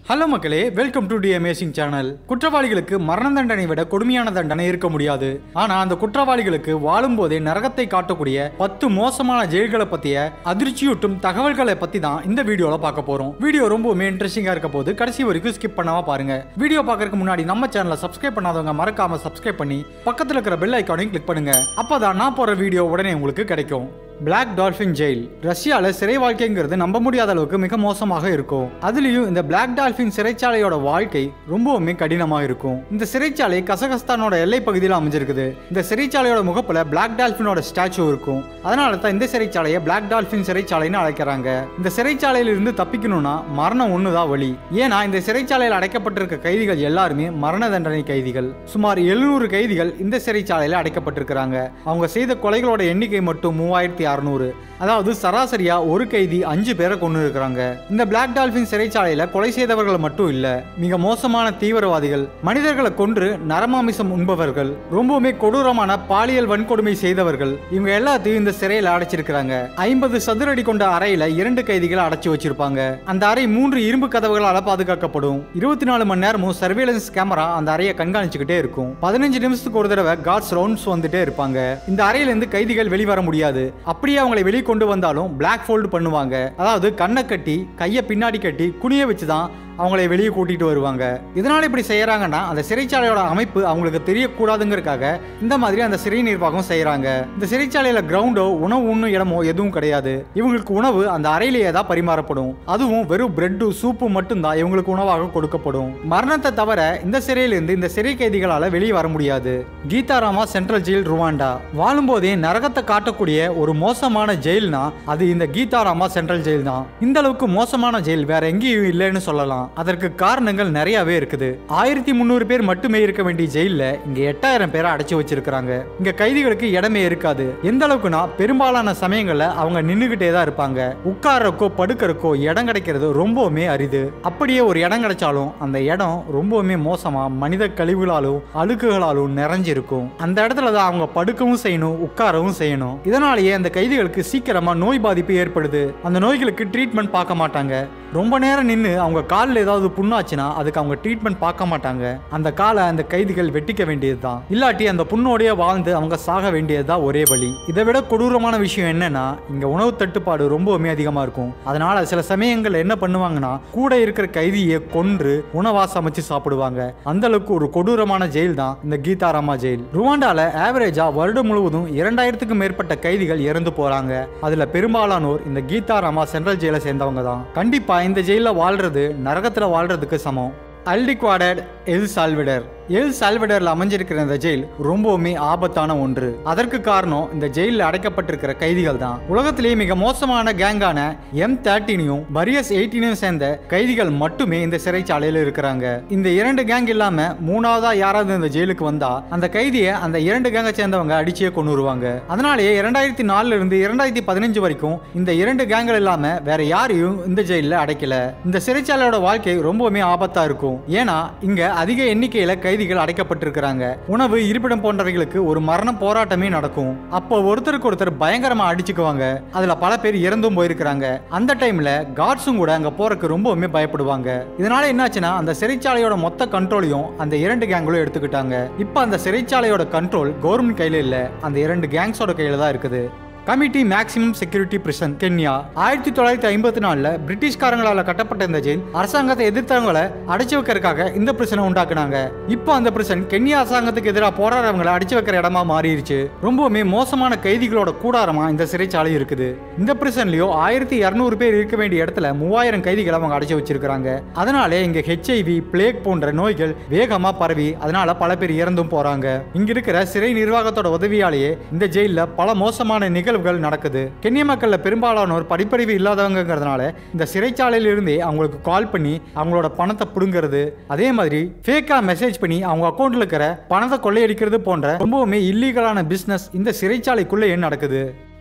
hello மக்களே welcome to the amazing channel குற்றவாளிகளுக்கு மரண தண்டனை விட கொடுமையான தண்டனை இருக்க முடியாது ஆனா அந்த குற்றவாளிகளுக்கு வாழும்போதே நரகத்தை காட்டக்கூடிய பத்து மோசமான ஜெயில்களை பத்திய அதிர்ச்சியூட்டும் தகவல்களை பத்தி தான் இந்த வீடியோல பார்க்க போறோம் வீடியோ ரொம்பவுமே இன்ட்ரெஸ்டிங்கா இருக்க போது கடைசி வரைக்கும் ஸ்கிப் பண்ணாம பாருங்க வீடியோ பார்க்கறதுக்கு முன்னாடி நம்ம சேனலை சப்ஸ்கிரைப் பண்ணாதவங்க மறக்காம சப்ஸ்கிரைப் பண்ணி பக்கத்துல இருக்கிற பெல் ஐக்கானையும் கிளிக் பண்ணுங்க அப்பதான் நான் போற வீடியோ உடனே உங்களுக்கு கிடைக்கும் பிளாக் டால்ஃபின் ஜெயில் ரஷ்யால சிறை வாழ்க்கைங்கிறது நம்ப முடியாத அளவுக்கு மிக மோசமாக இருக்கும் அதுலயும் இந்த பிளாக் டால்ஃபின் சிறைச்சாலையோட வாழ்க்கை ரொம்பவுமே கடினமா இருக்கும் இந்த சிறைச்சாலை கசகஸ்தானோட எல்லை பகுதியில் அமைஞ்சிருக்குது இந்த சிறைச்சாலையோட முகப்புல பிளாக் டால்ஃபினோட ஸ்டாச்சு இருக்கும் அதனால தான் இந்த சிறைச்சாலையை பிளாக் டால்ஃபின் சிறைச்சாலைன்னு அழைக்கிறாங்க இந்த சிறைச்சாலையில இருந்து தப்பிக்கணும்னா மரணம் ஒண்ணுதான் வழி ஏன்னா இந்த சிறைச்சாலையில் அடைக்கப்பட்டிருக்க கைதிகள் எல்லாருமே மரண தண்டனை கைதிகள் சுமார் எழுநூறு கைதிகள் இந்த சிறைச்சாலையில் அடைக்கப்பட்டிருக்கிறாங்க அவங்க செய்த கொலைகளோட எண்ணிக்கை மட்டும் மூவாயிரத்தி அறுநூறு அதாவது சராசரியா ஒரு கைதி அஞ்சு பேரை கொண்டு இருக்கிறாங்க இந்த பிளாக் டால்பின் சிறைச்சாலையில கொலை செய்தவர்கள் மட்டும் இல்ல மிக மோசமான தீவிரவாதிகள் மனிதர்களை கொன்று நரமாமிசம் உண்பவர்கள் ரொம்பவுமே கொடூரமான பாலியல் வன்கொடுமை செய்தவர்கள் இவங்க எல்லாத்தையும் இந்த சிறையில அடைச்சிருக்கிறாங்க ஐம்பது சதுரடி கொண்ட அறையில இரண்டு கைதிகளை அடைச்சு வச்சிருப்பாங்க அந்த அறை மூன்று இரும்பு கதவுகளால பாதுகாக்கப்படும் இருபத்தி நாலு மணி நேரமும் சர்வேலன்ஸ் கேமரா அந்த அறையை கண்காணிச்சுக்கிட்டே இருக்கும் பதினஞ்சு நிமிஷத்துக்கு ஒரு தடவை காட்ஸ் ரவுண்ட்ஸ் வந்துட்டே இருப்பாங்க இந்த அறையில இருந்து கைதிகள் வெளிவர முடியாது அப்படியே அவங்களை வெளியே கொண்டு வந்தாலும் பிளாக் ஃபோல்டு பண்ணுவாங்க அதாவது கண்ணை கட்டி கையை பின்னாடி கட்டி குனிய வச்சு தான் அவங்களை வெளியே கூட்டிட்டு வருவாங்க இதனால இப்படி செய்யறாங்கன்னா அந்த சிறைச்சாலையோட அமைப்பு அவங்களுக்கு தெரியக்கூடாதுங்கிறதுக்காக இந்த மாதிரி அந்த சிறை நிர்வாகம் செய்யறாங்க இந்த சிறைச்சாலையில கிரவுண்டோ உணவு உண்ணும் இடமோ எதுவும் கிடையாது இவங்களுக்கு உணவு அந்த அறையிலேயே தான் பரிமாறப்படும் அதுவும் வெறும் பிரெட்டு சூப்பு மட்டும்தான் இவங்களுக்கு உணவாக கொடுக்கப்படும் மரணத்தை தவிர இந்த சிறையிலிருந்து இந்த சிறை கைதிகளால வெளியே வர முடியாது கீதாராமா சென்ட்ரல் ஜெயில் ருவாண்டா வாழும்போதே நரகத்தை காட்டக்கூடிய ஒரு மோசமான ஜெயில்னா அது இந்த கீதாராமா சென்ட்ரல் ஜெயில் தான் இந்த அளவுக்கு மோசமான ஜெயில் வேற எங்கேயும் இல்லைன்னு சொல்லலாம் அதற்கு காரணங்கள் நிறையவே இருக்குது ஆயிரத்தி முந்நூறு பேர் மட்டுமே இருக்க வேண்டிய ஜெயில்ல இங்க எட்டாயிரம் பேரை அடைச்சு வச்சிருக்காங்க இங்க கைதிகளுக்கு இடமே இருக்காது எந்த அளவுக்குனா பெரும்பாலான சமயங்கள்ல அவங்க நின்னுகிட்டே தான் இருப்பாங்க உட்காரக்கோ படுக்கறக்கோ இடம் கிடைக்கிறது ரொம்பவுமே அரிது அப்படியே ஒரு இடம் கிடைச்சாலும் அந்த இடம் ரொம்பவுமே மோசமா மனித கழிவுகளாலும் அழுக்குகளாலும் நிறைஞ்சிருக்கும் அந்த இடத்துல தான் அவங்க படுக்கவும் செய்யணும் உட்காரவும் செய்யணும் இதனாலேயே அந்த கைதிகளுக்கு சீக்கிரமா நோய் பாதிப்பு ஏற்படுது அந்த நோய்களுக்கு ட்ரீட்மெண்ட் பார்க்க மாட்டாங்க ரொம்ப நேரம் நின்று அவங்க காலில் ஏதாவது புண்ணாச்சுன்னா அதுக்கு அவங்க ட்ரீட்மெண்ட் பார்க்க மாட்டாங்க அந்த காலை அந்த கைதிகள் வெட்டிக்க வேண்டியது தான் இல்லாட்டி அந்த புண்ணோடய வாழ்ந்து அவங்க சாக வேண்டியது தான் ஒரே வழி இதை விட கொடூரமான விஷயம் என்னன்னா இங்க உணவு தட்டுப்பாடு ரொம்பவுமே அதிகமா இருக்கும் அதனால சில சமயங்கள்ல என்ன பண்ணுவாங்கன்னா கூட இருக்கிற கைதியை கொன்று உணவா சமைச்சு சாப்பிடுவாங்க அந்த அளவுக்கு ஒரு கொடூரமான ஜெயில் தான் இந்த கீதாராமா ஜெயில் ருவாண்டால ஆவரேஜா வருடம் முழுவதும் இரண்டாயிரத்துக்கும் மேற்பட்ட கைதிகள் இறந்து போறாங்க அதுல பெரும்பாலானோர் இந்த கீதாராமா சென்ட்ரல் ஜெயிலை சேர்ந்தவங்க தான் கண்டிப்பா இந்த ஜெயில வாழ்றது நரகத்துல வாழ்றதுக்கு சமம் அல்டிக்வாடட் எல் சால்விடர் எல் சால்விடர்ல அமைஞ்சிருக்கிற இந்த ஜெயில் ரொம்பவுமே ஆபத்தான ஒன்று அதற்கு காரணம் இந்த ஜெயிலில் அடைக்கப்பட்டிருக்கிற கைதிகள் தான் உலகத்திலேயே மிக மோசமான கேங்கான எம் தேர்ட்டீனையும் பரியஸ் எயிட்டீனையும் சேர்ந்த கைதிகள் மட்டுமே இந்த சிறைச்சாலையில் இருக்கிறாங்க இந்த இரண்டு கேங் இல்லாம மூணாவதா யாராவது இந்த ஜெயிலுக்கு வந்தா அந்த கைதியை அந்த இரண்டு கேங்கை சேர்ந்தவங்க அடிச்சே கொண்டு வருவாங்க அதனாலேயே இரண்டாயிரத்தி நாலுல இருந்து இரண்டாயிரத்தி பதினஞ்சு வரைக்கும் இந்த இரண்டு கேங்கள் இல்லாம வேற யாரையும் இந்த ஜெயிலில் அடைக்கல இந்த சிறைச்சாலையோட வாழ்க்கை ரொம்பவுமே ஆபத்தா இருக்கும் ஏன்னா இங்க அதிக எண்ணிக்கையில கைதிகள் அடைக்கப்பட்டிருக்கிறாங்க உணவு இருப்பிடம் போன்றவைகளுக்கு ஒரு மரண போராட்டமே நடக்கும் அப்போ ஒருத்தருக்கு ஒருத்தர் பயங்கரமா அடிச்சுக்குவாங்க அதுல பல பேர் இறந்தும் போயிருக்கிறாங்க அந்த டைம்ல கார்ட்ஸும் கூட அங்க போறதுக்கு ரொம்பவுமே பயப்படுவாங்க இதனால என்னாச்சுன்னா அந்த சிறைச்சாலையோட மொத்த கண்ட்ரோலையும் அந்த இரண்டு கேங்களும் எடுத்துக்கிட்டாங்க இப்போ அந்த சிறைச்சாலையோட கண்ட்ரோல் கவர்மெண்ட் கையில இல்ல அந்த இரண்டு கேங்ஸோட கையில தான் இருக்குது Kamiti maximum security prison Kenya ஆயிரத்தி தொள்ளாயிரத்தி ஐம்பத்தி நாலுல பிரிட்டிஷ்காரங்களால கட்டப்பட்ட இந்த ஜெயில் அரசாங்கத்தை எதிர்த்தவங்களை அடைச்சு வைக்கிறதுக்காக இந்த பிரிசனை உண்டாக்குனாங்க இப்போ அந்த பிரிசன் கென்யா அரசாங்கத்துக்கு எதிராக போராடுறவங்களை அடிச்சு வைக்கிற இடமா மாறிடுச்சு ரொம்பவுமே மோசமான கைதிகளோட கூடாரமா இந்த சிறைச்சாலை இருக்குது இந்த பிரிசன்லயோ ஆயிரத்தி இரநூறு பேர் இருக்க வேண்டிய இடத்துல மூவாயிரம் கைதிகளை அவங்க அடைச்சு வச்சிருக்காங்க அதனாலே இங்க ஹெச்ஐவி பிளேக் போன்ற நோய்கள் வேகமா பரவி அதனால பல பேர் இறந்தும் போறாங்க இங்க இருக்கிற சிறை நிர்வாகத்தோட உதவியாலேயே இந்த ஜெயில பல மோசமான நிகழ்வு நிகழ்வுகள் நடக்குது கென்ய மக்கள்ல பெரும்பாலானோர் படிப்பறிவு இல்லாதவங்கிறதுனால இந்த சிறைச்சாலையில இருந்தே அவங்களுக்கு கால் பண்ணி அவங்களோட பணத்தை புடுங்கிறது அதே மாதிரி ஃபேக்கா மெசேஜ் பண்ணி அவங்க அக்கௌண்ட்ல இருக்கிற பணத்தை கொள்ளையடிக்கிறது போன்ற ரொம்பவுமே இல்லீகலான பிசினஸ் இந்த சிறைச்சாலைக்குள்ளே நடக்குது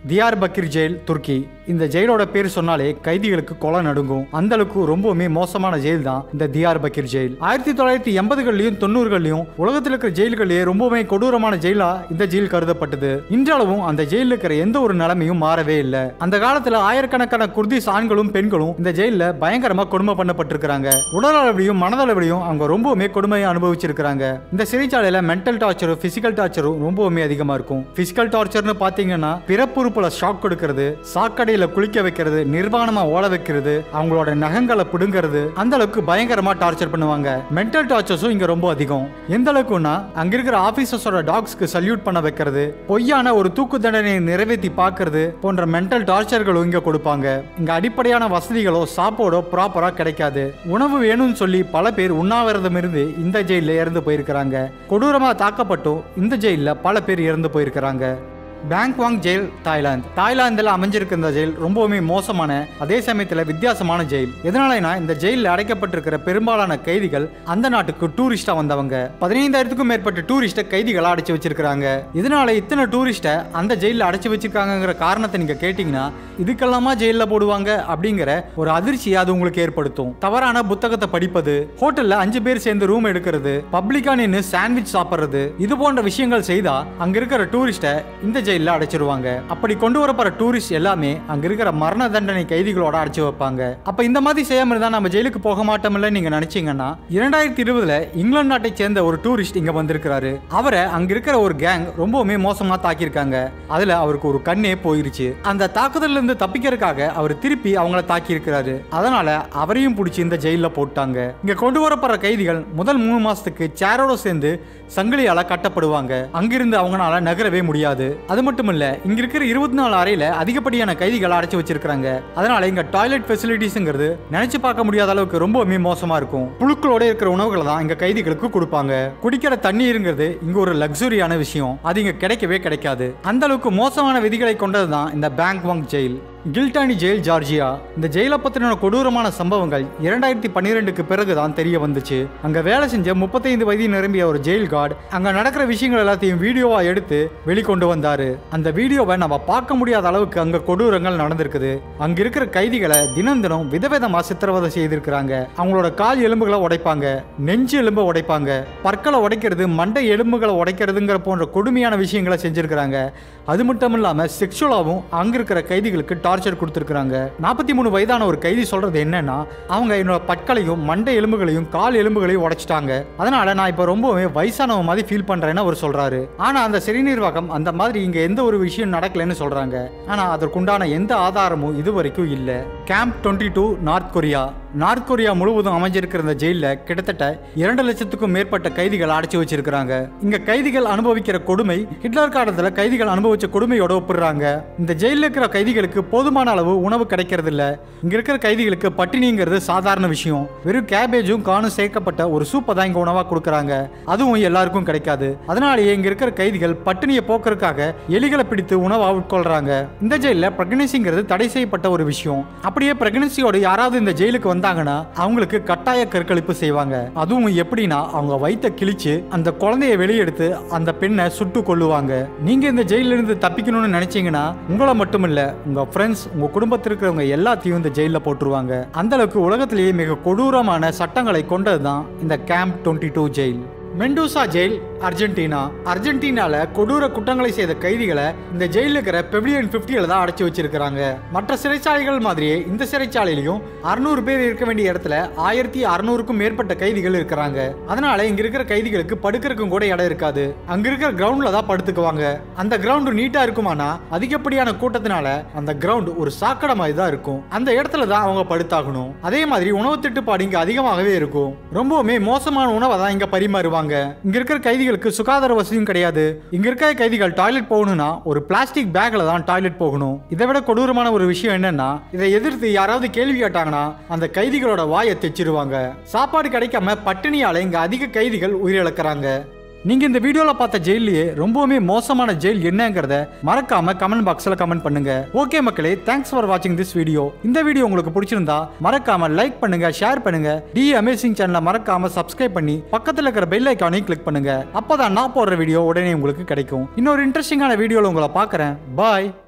தியார் பக்கிர் ஜெயில் துருக்கி இந்த ஜெயிலோட பேர் சொன்னாலே கைதிகளுக்கு கொலை நடுங்கும் அந்த அளவுக்கு ரொம்பவுமே மோசமான ஜெயில் தான் இந்த தியார் பக்கிர் ஜெயில் ஆயிரத்தி தொள்ளாயிரத்தி எண்பதுகள்லயும் தொண்ணூறுகள்லயும் உலகத்தில் இருக்கிற ஜெயில்களே ரொம்பவுமே கொடூரமான ஜெயிலா இந்த ஜெயில் கருதப்பட்டது இன்றளவும் அந்த ஜெயிலில் இருக்கிற எந்த ஒரு நிலைமையும் மாறவே இல்லை அந்த காலத்துல ஆயிரக்கணக்கான குர்திஸ் ஆண்களும் பெண்களும் இந்த ஜெயில பயங்கரமா கொடுமை பண்ணப்பட்டிருக்கிறாங்க உடல் அளவிலையும் மனதளவிலையும் அவங்க ரொம்பவுமே கொடுமையை அனுபவிச்சிருக்கிறாங்க இந்த சிறைச்சாலையில மென்டல் டார்ச்சரும் பிசிக்கல் டார்ச்சரும் ரொம்பவுமே அதிகமா இருக்கும் பிசிக்கல் டார்ச்சர்னு பாத்தீங்கன்னா பிறப்புறுப்புல ஷாக் கொடுக்கறது சாக்கடையில குளிக்க வைக்கிறது நிர்வாணமா ஓட வைக்கிறது அவங்களோட நகங்களை பிடுங்கிறது அந்த அளவுக்கு பயங்கரமா டார்ச்சர் பண்ணுவாங்க மென்டல் டார்ச்சர்ஸும் இங்க ரொம்ப அதிகம் எந்த அளவுக்குன்னா அங்க இருக்கிற ஆபீசர்ஸோட டாக்ஸ்க்கு சல்யூட் பண்ண வைக்கிறது பொய்யான ஒரு தூக்கு தண்டனையை நிறைவேற்றி பார்க்கறது போன்ற மென்டல் டார்ச்சர்களும் இங்க கொடுப்பாங்க இங்க அடிப்படையான வசதிகளோ சாப்பாடோ ப்ராப்பரா கிடைக்காது உணவு வேணும்னு சொல்லி பல பேர் உண்ணாவிரதம் இருந்து இந்த ஜெயில இறந்து போயிருக்கிறாங்க கொடூரமா தாக்கப்பட்டும் இந்த ஜெயில பல பேர் இறந்து போயிருக்கிறாங்க பேங்க்வாங் ஜெயில் தாய்லாந்து தாய்லாந்தில் அமைஞ்சிருக்க இந்த ஜெயில் ரொம்பவுமே மோசமான அதே சமயத்தில் வித்தியாசமான ஜெயில் எதனாலனா இந்த ஜெயிலில் அடைக்கப்பட்டிருக்கிற பெரும்பாலான கைதிகள் அந்த நாட்டுக்கு டூரிஸ்டா வந்தவங்க பதினைந்தாயிரத்துக்கும் மேற்பட்ட டூரிஸ்ட்டை கைதிகளை அடைச்சு வச்சிருக்காங்க இதனால இத்தனை டூரிஸ்ட்டை அந்த ஜெயிலில் அடைச்சு வச்சிருக்காங்கிற காரணத்தை நீங்க கேட்டீங்கன்னா இதுக்கெல்லாமா ஜெயிலில் போடுவாங்க அப்படிங்கிற ஒரு அதிர்ச்சியை அது உங்களுக்கு ஏற்படுத்தும் தவறான புத்தகத்தை படிப்பது ஹோட்டல்ல அஞ்சு பேர் சேர்ந்து ரூம் எடுக்கிறது பப்ளிக்கா நின்று சாண்ட்விச் சாப்பிடுறது இது போன்ற விஷயங்கள் செய்தா அங்க இருக்கிற டூரிஸ்ட்டை இந்த ஜெயிலில் அடைச்சிருவாங்க அப்படி கொண்டு வரப்படுற டூரிஸ்ட் எல்லாமே அங்க இருக்கிற மரண தண்டனை கைதிகளோட அடைச்சு வைப்பாங்க அப்ப இந்த மாதிரி செய்யாம இருந்தா நம்ம ஜெயிலுக்கு போக மாட்டோம்ல நீங்க நினைச்சீங்கன்னா இரண்டாயிரத்தி இருபதுல இங்கிலாந்து நாட்டை சேர்ந்த ஒரு டூரிஸ்ட் இங்க வந்திருக்கிறாரு அவரை அங்க இருக்கிற ஒரு கேங் ரொம்பவுமே மோசமா தாக்கியிருக்காங்க அதுல அவருக்கு ஒரு கண்ணே போயிருச்சு அந்த தாக்குதல்ல இருந்து தப்பிக்கிறதுக்காக அவர் திருப்பி அவங்கள தாக்கி இருக்கிறாரு அதனால அவரையும் பிடிச்சி இந்த ஜெயில போட்டாங்க இங்க கொண்டு வரப்படுற கைதிகள் முதல் மூணு மாசத்துக்கு சேரோட சேர்ந்து சங்கிலியால கட்டப்படுவாங்க அங்கிருந்து அவங்களால நகரவே முடியாது அது மட்டும் இல்ல இங்க இருக்கிற இருபத்தி நாலு அறையில அதிகப்படியான கைதிகள் அடைச்சு வச்சிருக்காங்க அதனால இங்க டாய்லெட் ஃபெசிலிட்டிஸ்ங்கிறது நினைச்சு பார்க்க முடியாத அளவுக்கு ரொம்பவுமே மோசமா இருக்கும் புழுக்களோட இருக்கிற உணவுகளை தான் இங்க கைதிகளுக்கு கொடுப்பாங்க குடிக்கிற தண்ணீருங்கிறது இங்க ஒரு லக்ஸுரியான விஷயம் அது இங்க கிடைக்கவே கிடைக்காது அந்த அளவுக்கு மோசமான விதிகளை கொண்டது தான் இந்த Bang Kwang jail Gldani jail Georgia இந்த ஜெயிலை பத்தின கொடூரமான சம்பவங்கள் இரண்டாயிரத்தி பன்னிரெண்டுக்கு பிறகுதான் தெரிய வந்துச்சு அங்க வேலை செஞ்ச முப்பத்தைந்து வயது நிரம்பிய ஒரு ஜெயில் கார்டு அங்க நடக்கிற விஷயங்கள் எல்லாத்தையும் வீடியோவா எடுத்து வெளிக்கொண்டு வந்தாரு அந்த வீடியோவை நம்ம பார்க்க முடியாத அளவுக்கு அங்க கொடூரங்கள் நடந்திருக்குது அங்க இருக்கிற கைதிகளை தினம் தினம் விதவிதமா சித்திரவதை செய்திருக்கிறாங்க அவங்களோட கால் எலும்புகளை உடைப்பாங்க நெஞ்சு எலும்பை உடைப்பாங்க பற்களை உடைக்கிறது மண்டை எலும்புகளை உடைக்கிறதுங்கிற போன்ற கொடுமையான விஷயங்களை செஞ்சிருக்கிறாங்க அது மட்டும் இல்லாம செக்ஷுவலாவும் அங்க இருக்கிற கைதிகளுக்கு டார்ச்சர் கொடுத்துருக்காங்க நாற்பத்தி மூணு வயதான ஒரு கைதி சொல்றது என்னன்னா அவங்க என்னோட பற்களையும் மண்டை எலும்புகளையும் கால் எலும்புகளையும் உடைச்சிட்டாங்க அதனால நான் இப்போ ரொம்பவே வயசானவ மாதிரி ஃபீல் பண்றேன்னு அவர் சொல்றாரு ஆனா அந்த சிறை நிர்வாகம் அந்த மாதிரி இங்க எந்த ஒரு விஷயம் நடக்கலைன்னு சொல்றாங்க ஆனா அதற்குண்டான எந்த ஆதாரமும் இது வரைக்கும் இல்ல camp twenty two North Korea North Korea முழுவதும் அமைஞ்சிருக்கிற இந்த ஜெயில கிட்டத்தட்ட இரண்டு லட்சத்துக்கும் மேற்பட்ட கைதிகள் அடைச்சு வச்சிருக்காங்க இங்க கைதிகள் அனுபவிக்கிற கொடுமை ஹிட்லர் காலத்துல கைதிகள் அனுபவிச்ச கொடுமையோட ஒப்பிடுறாங்க இந்த ஜெயில இருக்கிற கைதிகளுக்கு போதுமான அளவு உணவு கிடைக்கிறது இல்ல இங்க இருக்கிற கைதிகளுக்கு பட்டினிங்கிறது சாதாரண விஷயம் வெறும் கேபேஜும் காணும் சேர்க்கப்பட்ட ஒரு சூப்பை தான் இங்க உணவா கொடுக்கறாங்க அதுவும் எல்லாருக்கும் கிடைக்காது அதனாலேயே இங்க இருக்கிற கைதிகள் பட்டினியை போக்குறதுக்காக எலிகளை பிடித்து உணவா உட்கொள்றாங்க இந்த ஜெயில பிரெக்னன்சிங்கிறது தடை செய்யப்பட்ட ஒரு விஷயம் அப்படியே பிரெக்னன்சியோட யாராவது இந்த ஜெயிலுக்கு வந்தாங்கன்னா அவங்களுக்கு கட்டாய கற்களிப்பு செய்வாங்க அதுவும் எப்படின்னா அவங்க வயித்தை கிழிச்சு அந்த குழந்தைய வெளியெடுத்து அந்த பெண்ணை சுட்டு கொள்ளுவாங்க நீங்க இந்த ஜெயில இருந்து தப்பிக்கணும்னு நினைச்சீங்கன்னா உங்களை மட்டும் இல்ல உங்க ஃப்ரெண்ட்ஸ் உங்க குடும்பத்தில் இருக்கிறவங்க எல்லாத்தையும் இந்த ஜெயில போட்டுருவாங்க அந்த அளவுக்கு உலகத்திலேயே மிக கொடூரமான சட்டங்களை கொண்டதுதான் இந்த camp twenty two jail Mendoza jail Argentina அர்ஜென்டினால கொடூர குற்றங்களை செய்த கைதிகளை இந்த ஜெயிலில் இருக்கிற பெவிலியன் பிப்டியில தான் அடைச்சு வச்சிருக்காங்க மற்ற சிறைச்சாலைகள் மாதிரியே இந்த சிறைச்சாலையிலையும் அறுநூறு பேர் இருக்க வேண்டிய இடத்துல ஆயிரத்தி அறுநூறுக்கும் மேற்பட்ட கைதிகள் இருக்கிறாங்க அதனால இங்க இருக்கிற கைதிகளுக்கு படுக்கிறதுக்கும் கூட இடம் இருக்காது அங்க இருக்கிற கிரவுண்ட்ல தான் படுத்துக்குவாங்க அந்த கிரவுண்ட் நீட்டா இருக்குமானா அதிகப்படியான கூட்டத்தினால அந்த கிரவுண்ட் ஒரு சாக்கடை மாதிரி தான் இருக்கும் அந்த இடத்துல தான் அவங்க படுத்தாகணும் அதே மாதிரி உணவு தட்டுப்பாடு இங்க அதிகமாகவே இருக்கும் ரொம்பவுமே மோசமான உணவை தான் இங்க பரிமாறுவாங்க இங்க இருக்கிற கைதிகளுக்கு சுகாதார வசதியும் கிடையாது இங்க இருக்கிற கைதிகள் டாய்லெட் போகணும்னா ஒரு பிளாஸ்டிக் பேக்ல தான் டாய்லெட் போகணும் இதை விட கொடூரமான ஒரு விஷயம் என்னன்னா இதை எதிர்த்து யாராவது கேள்வி கேட்டாங்கன்னா அந்த கைதிகளோட வாயை தைச்சிருவாங்க சாப்பாடு கிடைக்காம பட்டினியால இங்க அதிக கைதிகள் உயிரிழக்கிறாங்க நீங்க இந்த வீடியோல பார்த்த ஜெயிலே ரொம்பவுமே மோசமான ஜெயில் என்னங்கிறத மறக்காம கமெண்ட் பாக்ஸ்ல கமெண்ட் பண்ணுங்க ஓகே மக்களே தேங்க்ஸ் ஃபார் வாட்சிங் திஸ் வீடியோ இந்த வீடியோ உங்களுக்கு பிடிச்சிருந்தா மறக்காம லைக் பண்ணுங்க ஷேர் பண்ணுங்க டி அமேசிங் சேனலை மறக்காம சப்ஸ்கிரைப் பண்ணி பக்கத்துல இருக்கிற பெல் ஐக்கானையும் கிளிக் பண்ணுங்க அப்பதான் நான் போடுற வீடியோ உடனே உங்களுக்கு கிடைக்கும் இன்னொரு இன்ட்ரெஸ்டிங்கான வீடியோல உங்களை பார்க்கறேன் பாய்